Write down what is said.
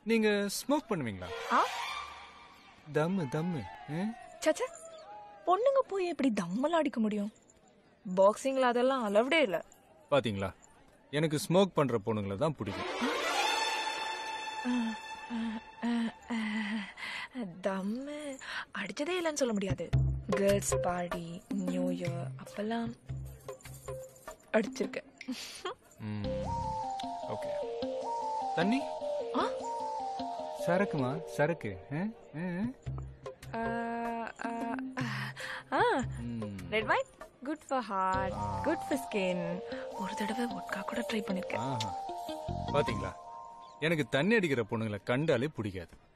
நீங்க ஸ்மோக் பண்ணுவீங்களா ஆ தம்மு தம்மு ஆ? சச்சா பொண்ணுங்க போய் எப்படி தம்மெல்லாம் அடிக்க முடியும் பாக்ஸிங்ல அதெல்லாம் அலவுடே இல்ல பாத்தீங்களா எனக்கு ஸ்மோக் பண்ற பொண்ணுங்களை தான் பிடிக்கும் தம்மு அடிச்சதே இல்லைன்னு சொல்ல முடியாது கேர்ள்ஸ் பார்ட்டி நியூ இயர் அப்பெல்லாம் அடிச்சிருக்கேன் ஓகே தண்ணி ஆ? சரக்குமா சரக்கு ஆ? ஆ? ஆ, ஆ, ஆ ம். Red wine good for heart good for skin ஒரு தடவை ஒட்கா கூட ட்ரை பண்ணிருக்கேன் ஆஹா. பாத்தீங்களா எனக்கு தண்ணி அடிக்கிற பொண்ணுங்களை கண்டாலே பிடிக்காது